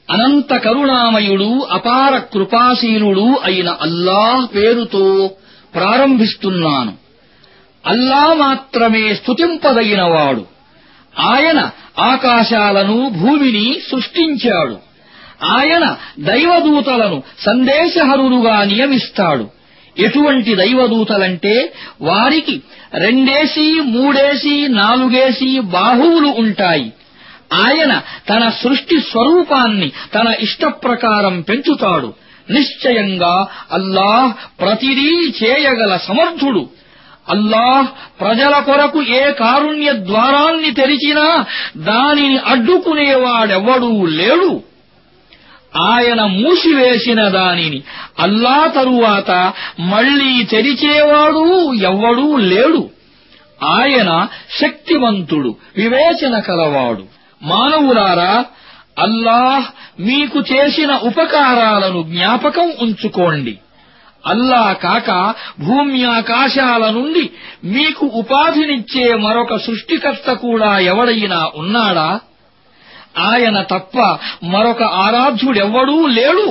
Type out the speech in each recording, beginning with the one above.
అనంత కరుణామయుడు అపార కృపాశీలుడు అయిన అల్లాహ్ పేరుతో ప్రారంభిస్తున్నాను అల్లా మాత్రమే స్తుతింపదగినవాడు ఆయన ఆకాశాలను భూమిని సృష్టించాడు ఆయన దైవదూతలను సందేశహరులుగా నియమిస్తాడు ఎటువంటి దైవదూతలంటే వారికి రెండేసి మూడేసి నాలుగేసి బాహువులు ఉంటాయి ఆయన తన సృష్టి స్వరూపాన్ని తన ఇష్టప్రకారం పెంచుతాడు నిశ్చయంగా అల్లాహ్ ప్రతిదీ చేయగల సమర్థుడు అల్లాహ్ ప్రజల కొరకు ఏ కారుణ్య ద్వారాన్ని తెరిచినా దానిని అడ్డుకునేవాడెవ్వడూ లేడు ఆయన మూసివేసిన దానిని అల్లా తరువాత మళ్లీ తెరిచేవాడు ఎవ్వడూ లేడు ఆయన శక్తివంతుడు వివేచన కలవాడు మానవులారా అల్లాహ్ మీకు చేసిన ఉపకారాలను జ్ఞాపకం ఉంచుకోండి అల్లా కాక భూమ్యాకాశాల నుండి మీకు ఉపాధినిచ్చే మరొక సృష్టికర్త కూడా ఎవడైనా ఉన్నాడా ఆయన తప్ప మరొక ఆరాధ్యుడెవ్వడూ లేడు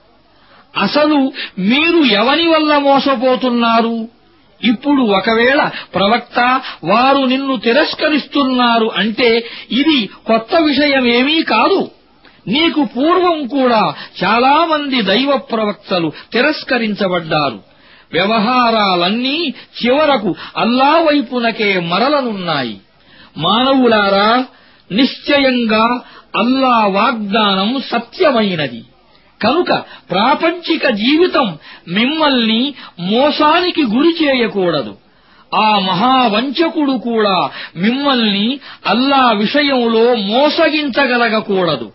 అసలు మీరు ఎవని వల్ల మోసపోతున్నారు ఇప్పుడు ఒకవేళ ప్రవక్త వారు నిన్ను తిరస్కరిస్తున్నారు అంటే ఇది కొత్త విషయమేమీ కాదు నీకు పూర్వం కూడా చాలామంది దైవ ప్రవక్తలు తిరస్కరించబడ్డారు వ్యవహారాలన్నీ చివరకు అల్లా వైపునకే మరలనున్నాయి మానవులారా నిశ్చయంగా అల్లా వాగ్దానం సత్యమైనది కనుక ప్రాపంచిక జీవితం మిమ్మల్ని మోసానికి గురి చేయకూడదు ఆ మహావంచకుడు కూడా మిమ్మల్ని అల్లా విషయంలో మోసగించగలగకూడదు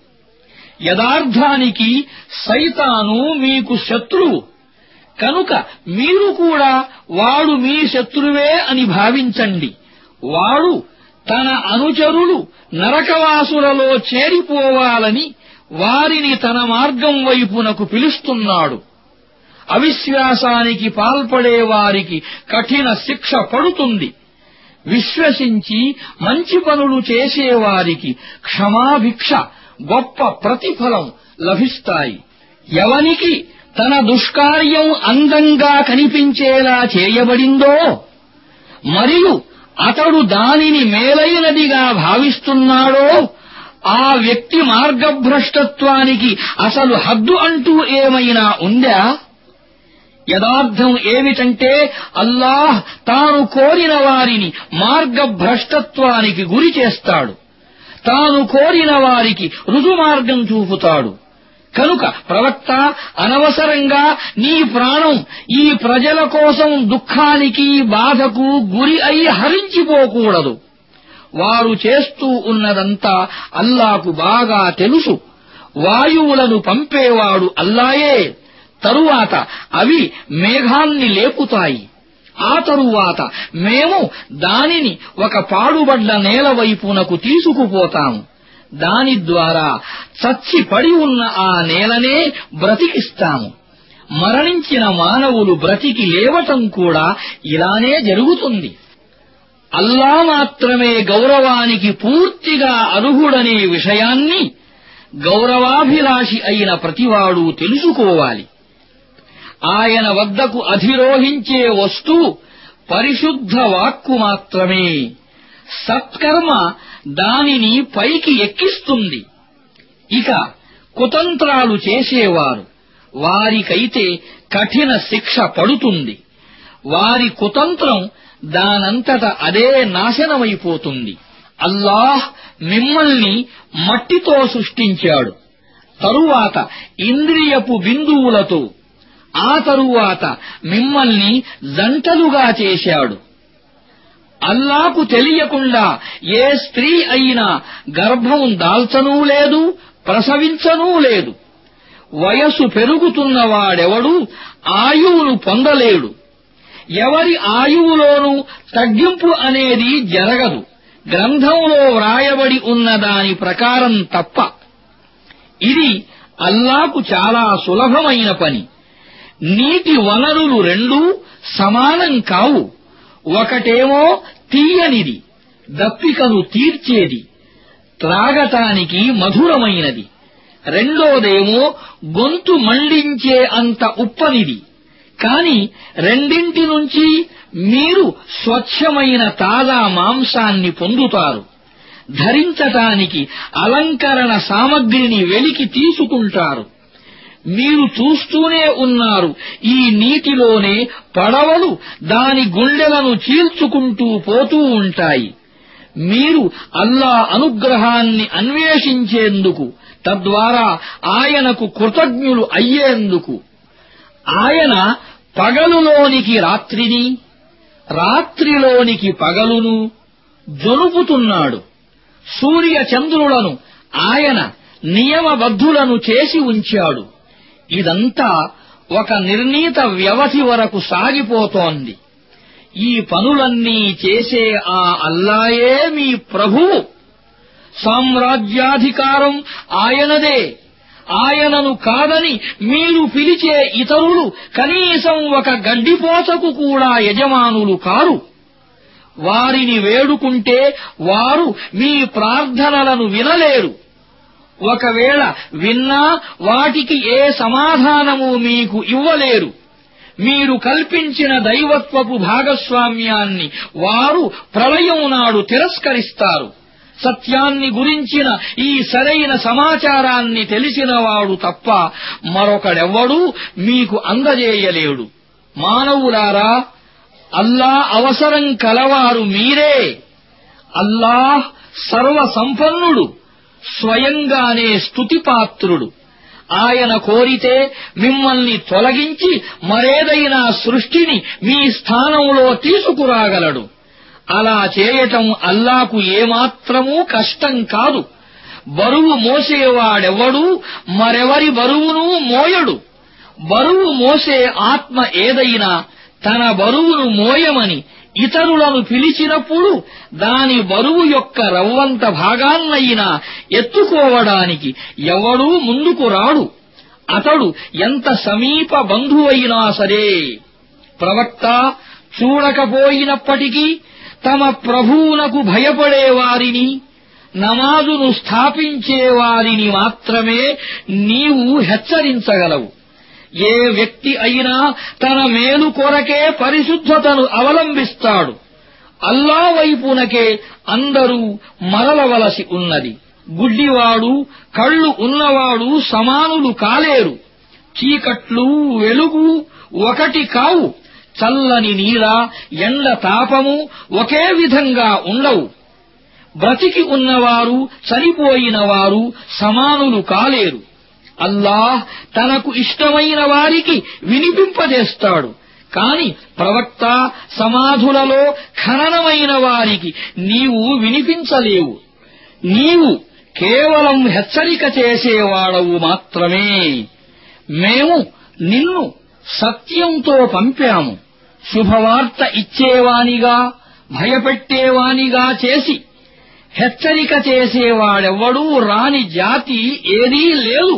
యథార్థానికి సైతాను మీకు శత్రువు కనుక మీరు కూడా వాడు మీ శత్రువే అని భావించండి వాడు తన అనుచరులు నరకవాసులలో చేరిపోవాలని వారిని తన మార్గం వైపునకు పిలుస్తున్నాడు అవిశ్వాసానికి పాల్పడే వారికి కఠిన శిక్ష పడుతుంది విశ్వసించి మంచి పనులు చేసేవారికి క్షమాభిక్ష గొప్ప ప్రతిఫలం లభిస్తాయి ఎవనికి తన దుష్కార్యం అందంగా కనిపించేలా చేయబడిందో మరియు అతడు దానిని మేలైనదిగా భావిస్తున్నాడో ఆ వ్యక్తి మార్గభ్రష్టత్వానికి అసలు హద్దు అంటూ ఏమైనా ఉందా యథార్థం ఏమిటంటే అల్లాహ్ తాను కోరిన వారిని మార్గభ్రష్టత్వానికి గురి చేస్తాడు తాను కోరిన వారికి రుజుమార్గం చూపుతాడు కనుక ప్రవక్త అనవసరంగా నీ ప్రాణం ఈ ప్రజల కోసం దుఃఖానికి బాధకు గురి అయి హరించిపోకూడదు వారు చేస్తూ ఉన్నదంతా అల్లాకు బాగా తెలుసు వాయువులను పంపేవాడు అల్లాయే తరువాత అవి మేఘాన్ని లేపుతాయి ఆ తరువాత మేము దానిని ఒక పాడుబడ్డ నేల వైపునకు తీసుకుపోతాము దాని ద్వారా చచ్చి పడి ఉన్న ఆ నేలనే బ్రతికిస్తాము మరణించిన మానవులు బ్రతికి లేవటం కూడా ఇలానే జరుగుతుంది అల్లా మాత్రమే గౌరవానికి పూర్తిగా అర్హుడనే విషయాన్ని గౌరవాభిలాషి అయిన ప్రతివాడు తెలుసుకోవాలి ఆయన వద్దకు అధిరోహించే వస్తువు పరిశుద్ధ వాక్కు మాత్రమే సత్కర్మ దానిని పైకి ఎక్కిస్తుంది ఇక కుతంత్రాలు చేసేవారు వారికైతే కఠిన శిక్ష పడుతుంది వారి కుతంత్రం దానంతట అదే నాశనమైపోతుంది అల్లాహ్ మిమ్మల్ని మట్టితో సృష్టించాడు తరువాత ఇంద్రియపు బిందువులతో ఆ తరువాత మిమ్మల్ని జంటలుగా చేశాడు అల్లాకు తెలియకుండా ఏ స్త్రీ అయినా గర్భం దాల్చనూ లేదు ప్రసవించనూ లేదు వయస్సు పెరుగుతున్నవాడెవడు ఆయువును పొందలేడు ఎవరి ఆయువులోనూ తగ్గింపు అనేది జరగదు గ్రంథంలో వ్రాయబడి ఉన్న దాని ప్రకారం తప్ప ఇది అల్లాకు చాలా సులభమైన పని నీటి వనరులు రెండూ సమానం కావు ఒకటేమో తీయనిది దప్పికను తీర్చేది త్రాగటానికి మధురమైనది రెండోదేమో గొంతు మండించే అంత ఉప్పనిది కాని రెండింటి నుంచి మీరు స్వచ్ఛమైన తాజా మాంసాన్ని పొందుతారు ధరించటానికి అలంకరణ సామగ్రిని వెలికి తీసుకుంటారు మీరు చూస్తూనే ఉన్నారు ఈ నీటిలోనే పడవలు దాని గుండెలను చీల్చుకుంటూ పోతూ ఉంటాయి మీరు అల్లా అనుగ్రహాన్ని అన్వేషించేందుకు తద్వారా ఆయనకు కృతజ్ఞులు అయ్యేందుకు ఆయన పగలులోనికి రాత్రిని రాత్రిలోనికి పగలును జొలుపుతున్నాడు సూర్య చంద్రులను ఆయన నియమబద్ధులను చేసి ఉంచాడు ఇదంతా ఒక నిర్ణీత వ్యవధి వరకు సాగిపోతోంది ఈ పనులన్నీ చేసే ఆ అల్లాయే మీ ప్రభువు సామ్రాజ్యాధికారం ఆయనదే ఆయనను కాదని మీరు పిలిచే ఇతరులు కనీసం ఒక గడ్డిపోసకు కూడా యజమానులు కారు వారిని వేడుకుంటే వారు మీ ప్రార్థనలను వినలేరు ఒకవేళ విన్నా వాటికి ఏ సమాధానము మీకు ఇవ్వలేరు మీరు కల్పించిన దైవత్వపు భాగస్వామ్యాన్ని వారు ప్రళయం నాడు తిరస్కరిస్తారు సత్యాన్ని గురించిన ఈ సరైన సమాచారాన్ని తెలిసినవాడు తప్ప మరొకడెవ్వడూ మీకు అందజేయలేడు మానవులారా అల్లా అవసరం కలవారు మీరే అల్లాహ్ సర్వసంపన్నుడు స్వయంగానే స్తుతిపాత్రుడు ఆయన కోరితే మిమ్మల్ని తొలగించి మరేదైనా సృష్టిని మీ స్థానంలో తీసుకురాగలడు అలా చేయటం అల్లాకు ఏమాత్రమూ కష్టం కాదు బరువు మోసేవాడెవడూ మరెవరి బరువును మోయడు బరువు మోసే ఆత్మ ఏదైనా తన బరువును మోయమని ఇతరులను పిలిచినప్పుడు దాని బరువు యొక్క రవ్వంత భాగాన్నైనా ఎత్తుకోవడానికి ఎవడూ ముందుకు రాడు అతడు ఎంత సమీప బంధువైనా సరే ప్రవక్త చూడకపోయినప్పటికీ తమ ప్రభువునకు భయపడేవారిని నమాజును స్థాపించేవారిని మాత్రమే నీవు హెచ్చరించగలవు ఏ వ్యక్తి అయినా తన మేలు కొరకే పరిశుద్ధతను అవలంబిస్తాడు అల్లా వైపునకే అందరూ మరలవలసి ఉన్నది గుడ్డివాడు కళ్ళు ఉన్నవాడు సమానులు కాలేరు చీకట్లు వెలుగు ఒకటి కావు చల్లని నీడ ఎండ తాపము ఒకే విధంగా ఉండవు బ్రతికి ఉన్నవారు చనిపోయిన వారు సమానులు కాలేరు అల్లాహ్ తనకు ఇష్టమైన వారికి వినిపింపజేస్తాడు కాని ప్రవక్త సమాధులలో ఖననమైన వారికి నీవు వినిపించలేవు నీవు కేవలం హెచ్చరిక చేసేవాడవు మాత్రమే మేము నిన్ను సత్యంతో పంపాము శుభవార్త ఇచ్చేవానిగా భయపెట్టేవానిగా చేసి హెచ్చరిక చేసేవాడెవ్వడూ రాని జాతి ఏదీ లేదు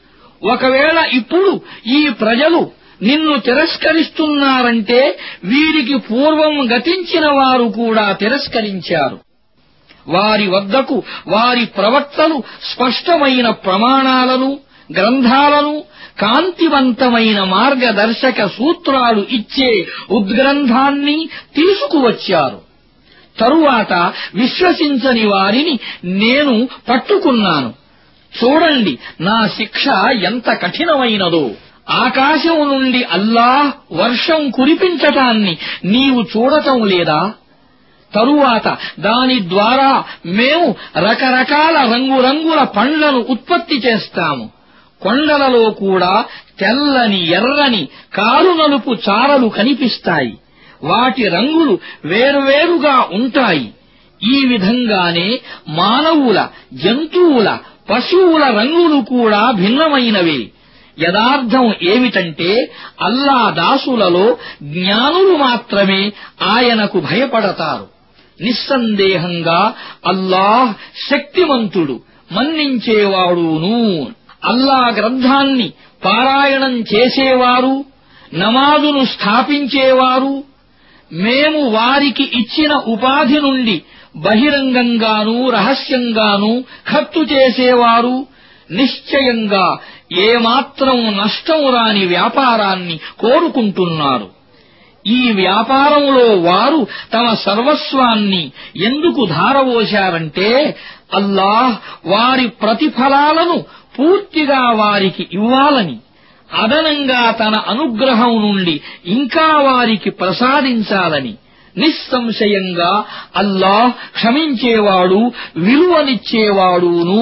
ఒకవేళ ఇప్పుడు ఈ ప్రజలు నిన్ను తిరస్కరిస్తున్నారంటే వీరికి పూర్వం గతించిన వారు కూడా తిరస్కరించారు వారి వద్దకు వారి ప్రవక్తలు స్పష్టమైన ప్రమాణాలను గ్రంథాలను కాంతివంతమైన మార్గదర్శక సూత్రాలు ఇచ్చే ఉద్గ్రంథాన్ని తీసుకువచ్చారు తరువాత విశ్వసించని వారిని నేను పట్టుకున్నాను చూడండి నా శిక్ష ఎంత కఠినమైనదో ఆకాశం నుండి అల్లాహ్ వర్షం కురిపించటాన్ని నీవు చూడటం లేదా తరువాత దాని ద్వారా మేము రకరకాల రంగురంగుల పండ్లను ఉత్పత్తి చేస్తాము కొండలలో కూడా తెల్లని ఎర్రని కారు నలుపు చారలు కనిపిస్తాయి వాటి రంగులు వేరువేరుగా ఉంటాయి ఈ విధంగానే మానవుల జంతువుల పశువుల రంగులు కూడా భిన్నమైనవే యదార్థం ఏమిటంటే అల్లా దాసులలో జ్ఞానులు మాత్రమే ఆయనకు భయపడతారు నిస్సందేహంగా అల్లాహ్ శక్తిమంతుడు మన్నించేవాడును అల్లా గ్రంథాన్ని పారాయణం చేసేవారు నమాజును స్థాపించేవారు మేము వారికి ఇచ్చిన ఉపాధి నుండి బహిరంగంగానూ రహస్యంగానూ ఖర్చు చేసేవారు నిశ్చయంగా ఏమాత్రం నష్టం రాని వ్యాపారాన్ని కోరుకుంటున్నారు ఈ వ్యాపారంలో వారు తమ సర్వస్వాన్ని ఎందుకు ధారవోశారంటే అల్లాహ్ వారి ప్రతిఫలాలను పూర్తిగా వారికి ఇవ్వాలని అదనంగా తన అనుగ్రహం నుండి ఇంకా వారికి ప్రసాదించాలని నిస్సంశయంగా అల్లాహ్ క్షమించేవాడు విలువనిచ్చేవాడును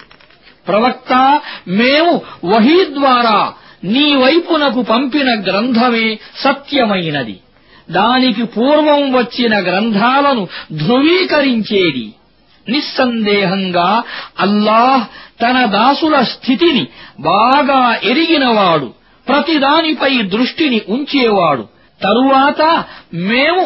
ప్రవక్త మేము వహీ ద్వారా నీ వైపునకు పంపిన గ్రంథమే సత్యమైనది దానికి పూర్వం వచ్చిన గ్రంథాలను ధృవీకరించేది నిస్సందేహంగా అల్లాహ్ తన దాసుల స్థితిని బాగా ఎరిగినవాడు ప్రతిదానిపై దృష్టిని ఉంచేవాడు తరువాత మేము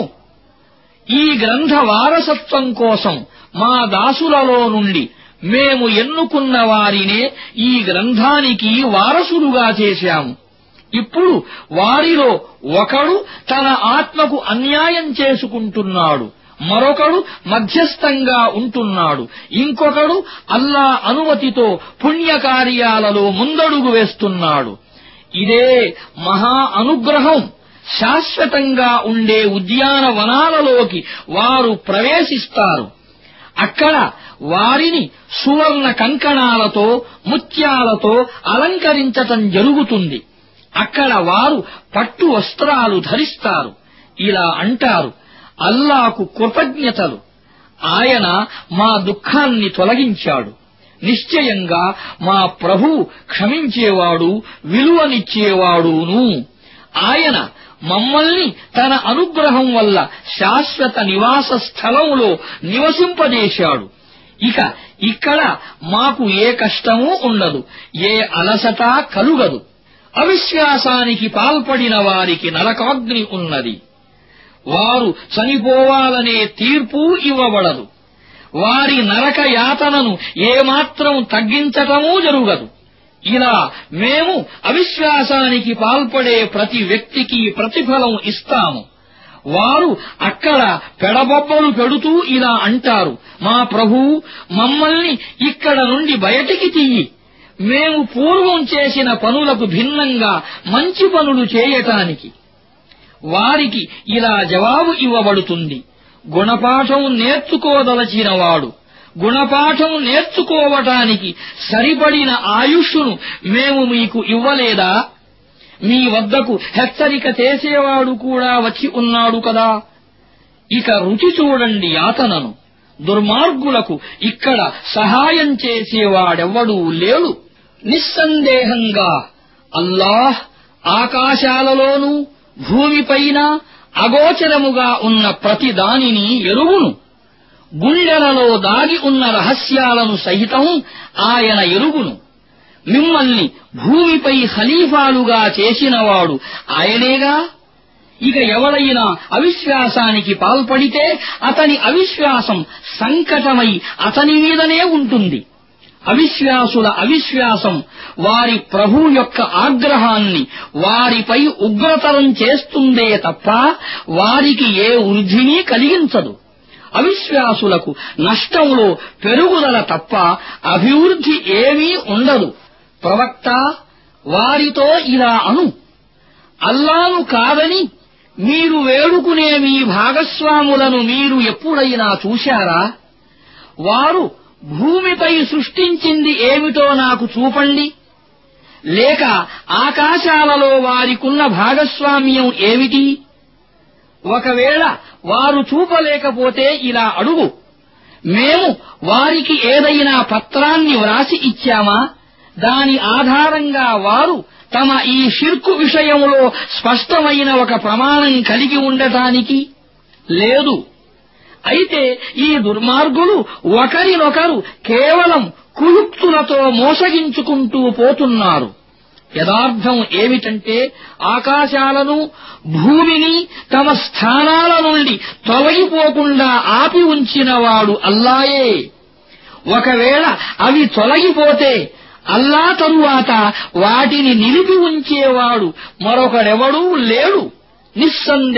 ఈ గ్రంథ వారసత్వం కోసం మా దాసులలో నుండి మేము ఎన్నుకున్న వారినే ఈ గ్రంథానికి వారసులుగా చేశాము ఇప్పుడు వారిలో ఒకడు తన ఆత్మకు అన్యాయం చేసుకుంటున్నాడు మరొకడు మధ్యస్థంగా ఉంటున్నాడు ఇంకొకడు అల్లా అనుమతితో పుణ్యకార్యాలలో ముందడుగు వేస్తున్నాడు ఇదే మహా అనుగ్రహం శాశ్వతంగా ఉండే ఉద్యానవనాలలోకి వారు ప్రవేశిస్తారు అక్కడ వారిని సువర్ణ కంకణాలతో ముత్యాలతో అలంకరించటం జరుగుతుంది అక్కడ వారు పట్టు వస్త్రాలు ధరిస్తారు ఇలా అంటారు అల్లాకు కృతజ్ఞతలు ఆయన మా దుఃఖాన్ని తొలగించాడు నిశ్చయంగా మా ప్రభు క్షమించేవాడు విలువనిచ్చేవాడును ఆయన మమ్మల్ని తన అనుగ్రహం వల్ల శాశ్వత నివాస స్థలంలో నివసింపజేశాడు ఇక ఇక్కడ మాకు ఏ కష్టమూ ఉండదు ఏ అలసట కలుగదు అవిశ్వాసానికి పాల్పడిన వారికి నరకాగ్ని ఉన్నది వారు చనిపోవాలనే తీర్పు ఇవ్వబడదు వారి నరక యాతనను ఏమాత్రం తగ్గించటమూ జరుగదు ఇలా మేము అవిశ్వాసానికి పాల్పడే ప్రతి వ్యక్తికి ప్రతిఫలం ఇస్తాము వారు అక్కడ పెడబొబ్బలు పెడుతూ ఇలా అంటారు మా ప్రభు మమ్మల్ని ఇక్కడ నుండి బయటికి తీయి మేము పూర్వం చేసిన పనులకు భిన్నంగా మంచి పనులు చేయటానికి వారికి ఇలా జవాబు ఇవ్వబడుతుంది గుణపాఠం నేర్చుకోదలచినవాడు గుణపాఠం నేర్చుకోవటానికి సరిపడిన ఆయుష్ను మేము మీకు ఇవ్వలేదా మీ వద్దకు హెచ్చరిక చేసేవాడు కూడా వచ్చి ఉన్నాడు కదా ఇక రుచి చూడండి యాతనను దుర్మార్గులకు ఇక్కడ సహాయం చేసేవాడెవ్వడూ లేడు నిస్సందేహంగా అల్లాహ్ ఆకాశాలలోనూ భూమిపైన అగోచరముగా ఉన్న ప్రతి దానిని ఎరువును గుండెలలో దాగి ఉన్న రహస్యాలను సహితం ఆయన ఎరుగును మిమ్మల్ని భూమిపై ఖలీఫాలుగా చేసినవాడు ఆయనేగా ఇక ఎవడైనా అవిశ్వాసానికి పాల్పడితే అతని అవిశ్వాసం సంకటమై అతని మీదనే ఉంటుంది అవిశ్వాసుల అవిశ్వాసం వారి ప్రభు యొక్క ఆగ్రహాన్ని వారిపై ఉగ్రతరం చేస్తుందే తప్ప వారికి ఏ వృద్ధిని కలిగించదు అవిశ్వాసులకు నష్టంలో పెరుగుదల తప్ప అభివృద్ధి ఏమీ ఉండదు ప్రవక్త వారితో ఇలా అను అల్లాను కాదని మీరు వేడుకునే మీ భాగస్వాములను మీరు ఎప్పుడైనా చూశారా వారు భూమిపై సృష్టించింది ఏమిటో నాకు చూపండి లేక ఆకాశాలలో వారికున్న భాగస్వామ్యం ఏమిటి ఒకవేళ వారు చూపలేకపోతే ఇలా అడుగు మేము వారికి ఏదైనా పత్రాన్ని వ్రాసి ఇచ్చామా దాని ఆధారంగా వారు తమ ఈ షిర్కు విషయంలో స్పష్టమైన ఒక ప్రమాణం కలిగి ఉండటానికి లేదు అయితే ఈ దుర్మార్గులు ఒకరినొకరు కేవలం కుయుక్తులతో మోసగించుకుంటూ పోతున్నారు యథార్థం ఏమిటంటే ఆకాశాలను భూమిని తమ స్థానాల నుండి తొలగిపోకుండా ఆపి ఉంచినవాడు అల్లాయే ఒకవేళ అవి తొలగిపోతే అల్లా తరువాత వాటిని నిలిపి ఉంచేవాడు మరొకడెవడూ లేడు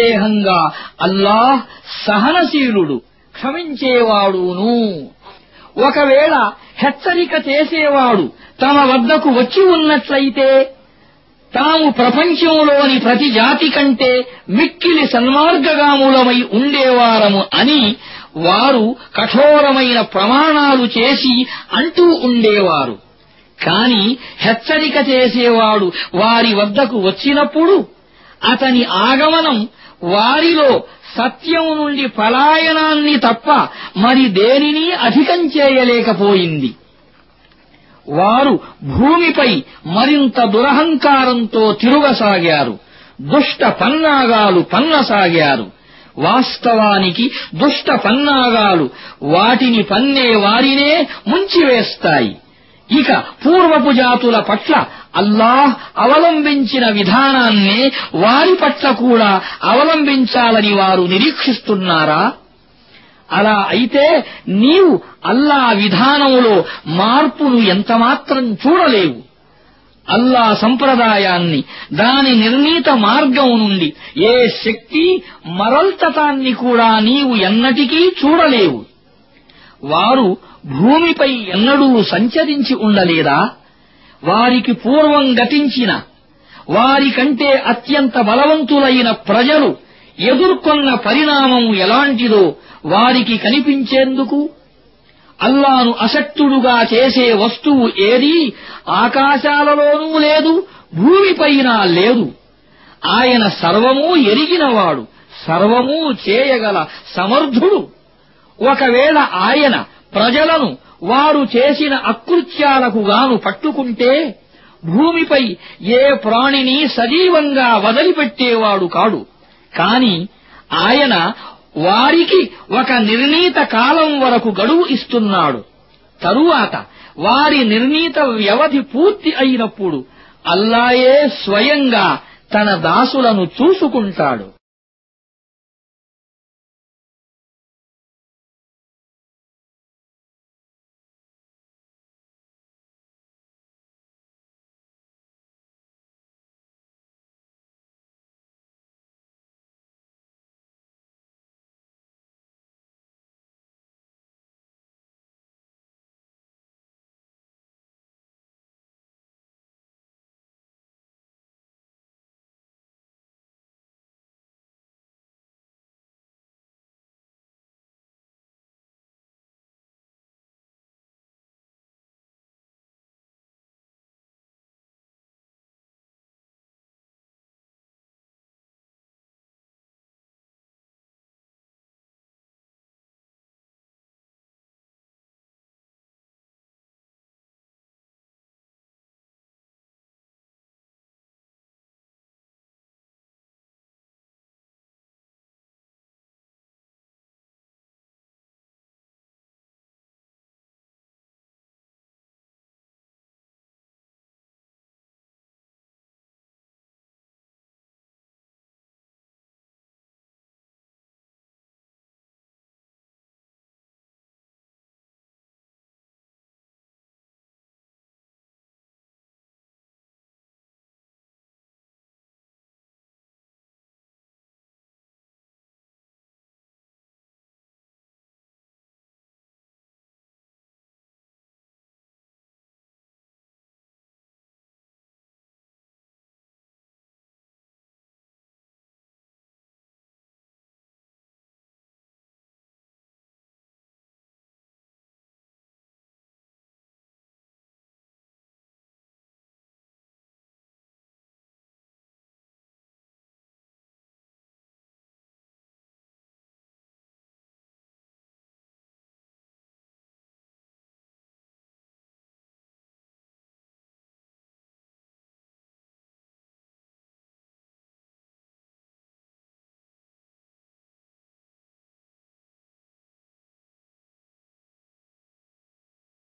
నిస్సందేహంగా అల్లాహ్ సహనశీలుడు క్షమించేవాడును ఒకవేళ హెచ్చరిక చేసేవాడు తమ వద్దకు వచ్చి ఉన్నట్లయితే తాము ప్రపంచంలోని ప్రతి జాతి కంటే మిక్కిలి సన్మార్గగాములమై ఉండేవారము అని వారు కఠోరమైన ప్రమాణాలు చేసి అంటూ ఉండేవారు కాని హెచ్చరిక చేసేవాడు వారి వద్దకు వచ్చినప్పుడు అతని ఆగమనం వారిలో సత్యం నుండి పలాయనాన్ని తప్ప మరి దేనిని అధికం చేయలేకపోయింది వారు భూమిపై మరింత దురహంకారంతో తిరుగసాగారు దుష్ట పన్నాగాలు పన్నసాగారు వాస్తవానికి దుష్ట పన్నాగాలు వాటిని పన్నే వారినే ముంచివేస్తాయి ఇక పూర్వపు జాతుల పట్ల అల్లాహ్ అవలంబించిన విధానాన్నే వారి పట్ల కూడా అవలంబించాలని వారు నిరీక్షిస్తున్నారా అలా అయితే నీవు అల్లా విధానంలో మార్పును ఎంతమాత్రం చూడలేవు అల్లా సంప్రదాయాన్ని దాని నిర్ణీత మార్గం నుండి ఏ శక్తి మరల్తతాన్ని కూడా నీవు ఎన్నటికీ చూడలేవు వారు భూమిపై ఎన్నడూ సంచరించి ఉండలేదా వారికి పూర్వం గతించిన వారికంటే అత్యంత బలవంతులైన ప్రజలు ఎదుర్కొన్న పరిణామం ఎలాంటిదో వారికి కనిపించేందుకు అల్లాను అసక్తుడుగా చేసే వస్తువు ఏదీ ఆకాశాలలోనూ లేదు భూమిపైన లేదు ఆయన సర్వమూ ఎరిగినవాడు సర్వమూ చేయగల సమర్థుడు ఒకవేళ ఆయన ప్రజలను వారు చేసిన అకృత్యాలకు గాను పట్టుకుంటే భూమిపై ఏ ప్రాణిని సజీవంగా వదిలిపెట్టేవాడు కాడు కాని ఆయన వారికి ఒక నిర్ణీత కాలం వరకు గడువు ఇస్తున్నాడు తరువాత వారి నిర్ణీత వ్యవధి పూర్తి అయినప్పుడు అల్లాయే స్వయంగా తన దాసులను చూసుకుంటాడు